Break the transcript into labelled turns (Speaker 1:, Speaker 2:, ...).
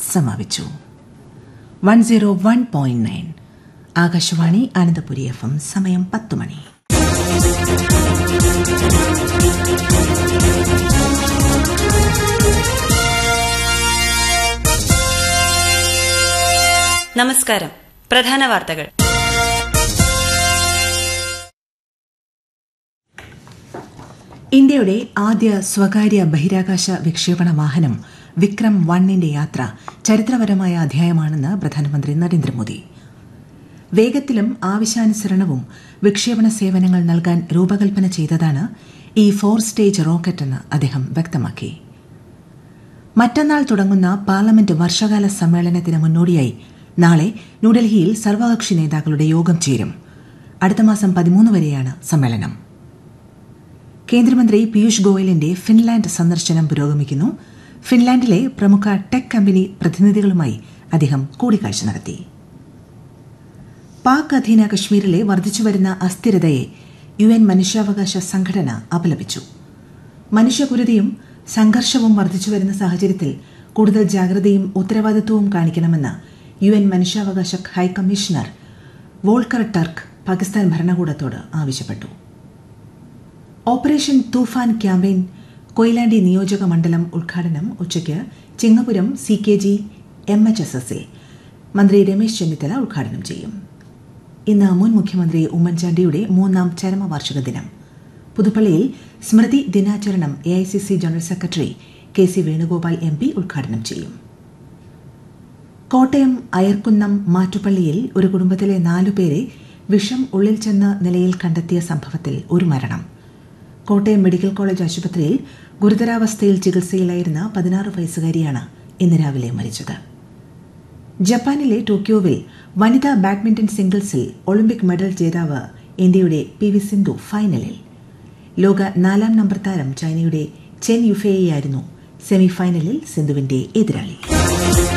Speaker 1: സമാപിച്ചു one zero one point nine Akashvani Ananthapuri F M സമയം പത്ത് മണി
Speaker 2: നമസ്കാരം പ്രധാന വാർത്തകൾ
Speaker 1: ഇന്ത്യയുടെ ആദ്യ സ്വകാര്യ ബഹിരാകാശ വിക്ഷേപണ വാഹനം വിക്രം വണ്ണിന്റെ യാത്ര ചരിത്രപരമായ അധ്യായമാണെന്ന് പ്രധാനമന്ത്രി നരേന്ദ്രമോദി വേഗത്തിലും ആവശ്യാനുസരണവും വിക്ഷേപണ സേവനങ്ങൾ നൽകാൻ രൂപകൽപ്പന ചെയ്തതാണ് ഈ ഫോർ സ്റ്റേജ് റോക്കറ്റ് എന്ന് അദ്ദേഹം വ്യക്തമാക്കി മറ്റന്നാൾ തുടങ്ങുന്ന പാർലമെന്റ് വർഷകാല സമ്മേളനത്തിന് മുന്നോടിയായി നാളെ ന്യൂഡൽഹിയിൽ സർവകക്ഷി നേതാക്കളുടെ യോഗം ചേരും അടുത്ത മാസം പതിമൂന്ന് വരെയാണ് സമ്മേളനം കേന്ദ്രമന്ത്രി പീയൂഷ് ഗോയലിന്റെ ഫിൻലാൻഡ് സന്ദർശനം പുരോഗമിക്കുന്നു ഫിൻലാൻഡിലെ പ്രമുഖ ടെക് കമ്പനി പ്രതിനിധികളുമായി അദ്ദേഹം കൂടിക്കാഴ്ച നടത്തി പാക് അധീന കശ്മീരിലെ വർദ്ധിച്ചുവരുന്ന അസ്ഥിരതയെ യു എൻ മനുഷ്യാവകാശ സംഘടന അപലപിച്ചു മനുഷ്യകുരുതിയും സംഘർഷവും വർദ്ധിച്ചുവരുന്ന സാഹചര്യത്തിൽ കൂടുതൽ ജാഗ്രതയും ഉത്തരവാദിത്വവും കാണിക്കണമെന്ന് യു എൻ മനുഷ്യാവകാശ ഹൈക്കമ്മീഷണർ വോൾക്കർ ടർക്ക് പാകിസ്ഥാൻ ഭരണകൂടത്തോട് ആവശ്യപ്പെട്ടു ഓപ്പറേഷൻ തൂഫാൻ ക്യാമ്പയിൻ കൊയിലാണ്ടി നിയോജക മണ്ഡലം ഉദ്ഘാടനം ഉച്ചയ്ക്ക് Chingapuram C K G M H S എസിൽ മന്ത്രി രമേശ് ചെന്നിത്തല ഉദ്ഘാടനം ചെയ്യും ഇന്ന് മുൻ മുഖ്യമന്ത്രി ഉമ്മൻചാണ്ടിയുടെ മൂന്നാം ചരമവാർഷിക ദിനം പുതുപ്പള്ളിയിൽ സ്മൃതി ദിനാചരണം A I C C general secretary K C Venugopal M P ഉദ്ഘാടനം ചെയ്യും കോട്ടയം അയർക്കുന്നം മാറ്റുപള്ളിയിൽ ഒരു കുടുംബത്തിലെ നാലുപേരെ വിഷം ഉള്ളിൽ ചെന്ന നിലയിൽ കണ്ടെത്തിയ സംഭവത്തിൽ ഒരു മരണം കോട്ടയം മെഡിക്കൽ കോളേജ് ആശുപത്രിയിൽ ഗുരുതരാവസ്ഥയിൽ ചികിത്സയിലായിരുന്ന പതിനാറ് വയസ്സുകാരിയാണ് ഇന്ന് രാവിലെ മരിച്ചത് ജപ്പാനിലെ ടോക്കിയോവിൽ വനിതാ ബാഡ്മിന്റൺ സിംഗിൾസിൽ ഒളിമ്പിക് മെഡൽ ജേതാവ് ഇന്ത്യയുടെ പി വി സിന്ധു ഫൈനലിൽ ലോക നാലാം നമ്പർ താരം ചൈനയുടെ ചെൻ യുഫേയായിരുന്നു സെമിഫൈനലിൽ സിന്ധുവിന്റെ എതിരാളി